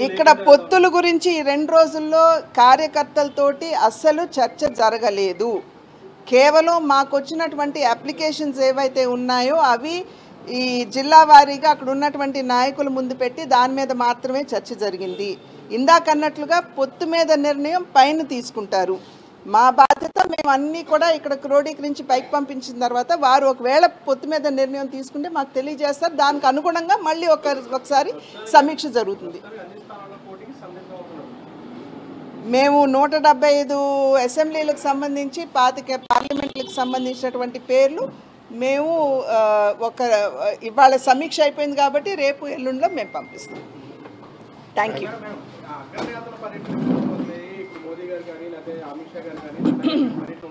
ఇక్కడ పొత్తుల గురించి ఈ రెండు రోజుల్లో కార్యకర్తలతోటి అస్సలు చర్చ జరగలేదు కేవలం మాకు వచ్చినటువంటి అప్లికేషన్స్ ఏవైతే ఉన్నాయో అవి ఈ జిల్లా వారీగా అక్కడ ఉన్నటువంటి నాయకుల ముందు పెట్టి దాని మీద మాత్రమే చర్చ జరిగింది ఇందాక అన్నట్లుగా పొత్తు మీద నిర్ణయం పైన తీసుకుంటారు మా బాధ్యత మేము అన్నీ కూడా ఇక్కడ క్రోడీకరించి పైకి పంపించిన తర్వాత వారు ఒకవేళ పొత్తు మీద నిర్ణయం తీసుకుంటే మాకు తెలియజేస్తారు దానికి అనుగుణంగా మళ్ళీ ఒక ఒకసారి సమీక్ష జరుగుతుంది మేము నూట డెబ్బై ఐదు అసెంబ్లీలకు సంబంధించి పాతిక పార్లమెంట్లకు సంబంధించినటువంటి పేర్లు మేము ఆ, ఒక ఇవాళ సమీక్ష అయిపోయింది కాబట్టి రేపు ఎల్లుండిలో మేము పంపిస్తాం థ్యాంక్ యూ అగ్రనేతల పర్యటన ఉంది ఇప్పుడు మోదీ గారు కానీ లేకపోతే అమిత్ షా గారు కానీ పర్యటన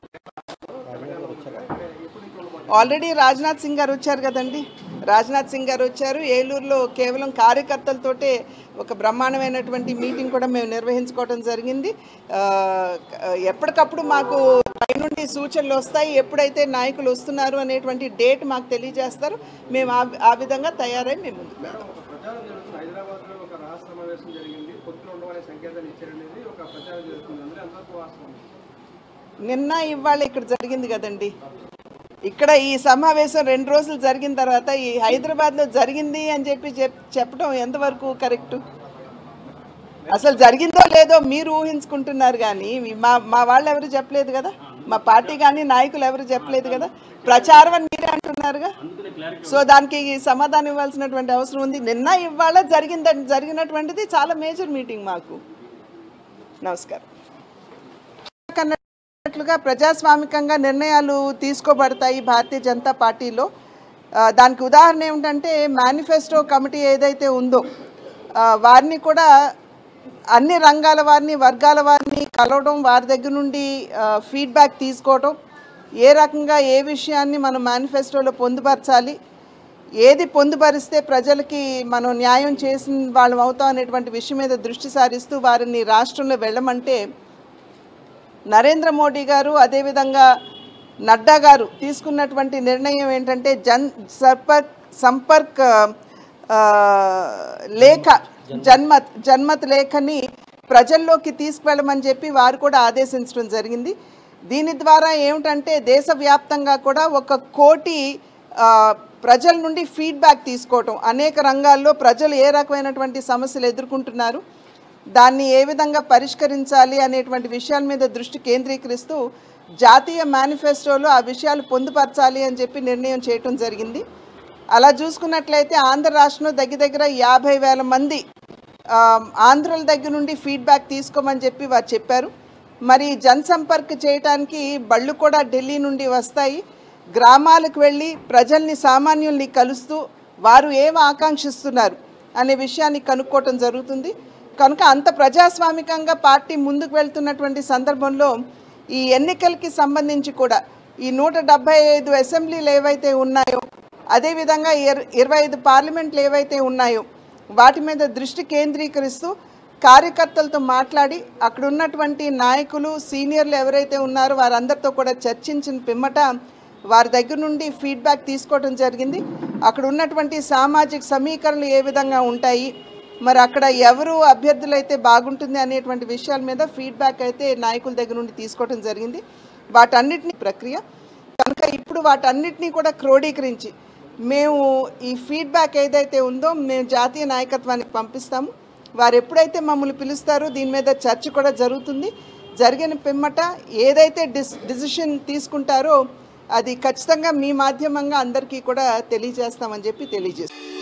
ఎప్పుడు ఇక్కడ ఆల్రెడీ రాజ్నాథ్ సింగ్ గారు వచ్చారు కదండి రాజ్నాథ్ సింగ్ గారు వచ్చారు ఏలూరులో కేవలం కార్యకర్తలతోటే ఒక బ్రహ్మాండమైనటువంటి మీటింగ్ కూడా మేము నిర్వహించుకోవడం జరిగింది ఆ, ఎప్పటికప్పుడు మాకు పైనుండి సూచనలు వస్తాయి ఎప్పుడైతే నాయకులు వస్తున్నారు అనేటువంటి డేట్ మాకు తెలియజేస్తారు మేము ఆ ఆ విధంగా తయారై మేము ముందుకు వెళ్తాం ఒక ప్రచారం జరుగుతుంది హైదరాబాద్ లో ఒక రాష్ట్ర సమావేశం జరిగింది పొత్తులు ఉండవనే సంకేతాలు ఇచ్చారనేది ఒక ప్రచారం జరుగుతుంది అందులో ఎంతవరకు వాస్తవం నిన్న ఇవాళ ఇక్కడ జరిగింది కదండి ఇక్కడ ఈ సమావేశం రెండు రోజులు జరిగిన తర్వాత ఈ హైదరాబాద్లో జరిగింది అని చెప్పి చెప్ చెప్పడం ఎంతవరకు కరెక్ట్ అసలు జరిగిందో లేదో మీరు ఊహించుకుంటున్నారు కానీ మా మా వాళ్ళు ఎవరు చెప్పలేదు కదా మా పార్టీ కానీ నాయకులు ఎవరు చెప్పలేదు కదా ప్రచారం అని మీరే అంటున్నారుగా సో దానికి సమాధానం ఇవ్వాల్సినటువంటి అవసరం ఉంది నిన్న ఇవాళ జరిగింద జరిగినటువంటిది చాలా మేజర్ మీటింగ్ మాకు నమస్కారం అన్నట్లుగా ప్రజాస్వామికంగా నిర్ణయాలు తీసుకోబడతాయి భారతీయ జనతా పార్టీలో ఆ, దానికి ఉదాహరణ ఏమిటంటే మేనిఫెస్టో కమిటీ ఏదైతే ఉందో ఆ, వారిని కూడా అన్ని రంగాల వారిని వర్గాల వారిని కలవడం వారి దగ్గర నుండి ఫీడ్బ్యాక్ తీసుకోవడం ఏ రకంగా ఏ విషయాన్ని మనం మేనిఫెస్టోలో పొందుపరచాలి ఏది పొందుపరిస్తే ప్రజలకి మనం న్యాయం చేసిన వాళ్ళం అవుతాం అనేటువంటి విషయం మీద దృష్టి సారిస్తూ వారిని రాష్ట్రంలో వెళ్ళమంటే నరేంద్ర మోడీ గారు అదేవిధంగా నడ్డా గారు తీసుకున్నటువంటి నిర్ణయం ఏంటంటే జన్ సంపర్క్ సంపర్క్ ఆ, లేఖ జన్మత్ జన్మత్ లేఖని ప్రజల్లోకి తీసుకువెళ్ళమని చెప్పి వారు కూడా ఆదేశించడం జరిగింది దీని ద్వారా ఏమిటంటే దేశవ్యాప్తంగా కూడా ఒక కోటి ఆ, ప్రజల నుండి ఫీడ్బ్యాక్ తీసుకోవటం అనేక రంగాల్లో ప్రజలు ఏ రకమైనటువంటి సమస్యలు ఎదుర్కొంటున్నారు దాన్ని ఏ విధంగా పరిష్కరించాలి అనేటువంటి విషయాల మీద దృష్టి కేంద్రీకరిస్తూ జాతీయ మేనిఫెస్టోలో ఆ విషయాలు పొందుపరచాలి అని చెప్పి నిర్ణయం చేయటం జరిగింది అలా చూసుకున్నట్లయితే ఆంధ్ర రాష్ట్రంలో దగ్గర దగ్గర యాభై వేల మంది ఆ, ఆంధ్రుల దగ్గర నుండి ఫీడ్బ్యాక్ తీసుకోమని చెప్పి వారు చెప్పారు మరి జన్ సంపర్క్ చేయటానికి బళ్ళు కూడా ఢిల్లీ నుండి వస్తాయి గ్రామాలకు వెళ్ళి ప్రజల్ని సామాన్యుల్ని కలుస్తూ వారు ఏం ఆకాంక్షిస్తున్నారు అనే విషయాన్ని కనుక్కోవటం జరుగుతుంది కనుక అంత ప్రజాస్వామికంగా పార్టీ ముందుకు వెళ్తున్నటువంటి సందర్భంలో ఈ ఎన్నికలకి సంబంధించి కూడా ఈ నూట డెబ్బై ఐదు అసెంబ్లీలు ఏవైతే ఉన్నాయో అదేవిధంగా ఇర ఇరవై ఐదు పార్లమెంట్లు ఏవైతే ఉన్నాయో వాటి మీద దృష్టి కేంద్రీకరిస్తూ కార్యకర్తలతో మాట్లాడి అక్కడ ఉన్నటువంటి నాయకులు సీనియర్లు ఎవరైతే ఉన్నారో వారందరితో కూడా చర్చించిన పిమ్మట వారి దగ్గర నుండి ఫీడ్బ్యాక్ తీసుకోవడం జరిగింది అక్కడ ఉన్నటువంటి సామాజిక సమీకరణలు ఏ విధంగా ఉంటాయి మరి అక్కడ ఎవరు అభ్యర్థులు అయితే బాగుంటుంది అనేటువంటి విషయాల మీద ఫీడ్బ్యాక్ అయితే నాయకుల దగ్గర నుండి తీసుకోవడం జరిగింది వాటన్నిటిని ప్రక్రియ కనుక ఇప్పుడు వాటన్నిటినీ కూడా క్రోడీకరించి మేము ఈ ఫీడ్బ్యాక్ ఏదైతే ఉందో మేము జాతీయ నాయకత్వానికి పంపిస్తాము వారు ఎప్పుడైతే మమ్మల్ని పిలుస్తారో దీని మీద చర్చ కూడా జరుగుతుంది జరిగిన పిమ్మట ఏదైతే డిస్ డిసిషన్ తీసుకుంటారో అది ఖచ్చితంగా మీ మాధ్యమంగా అందరికీ కూడా తెలియజేస్తామని చెప్పి తెలియజేస్తాం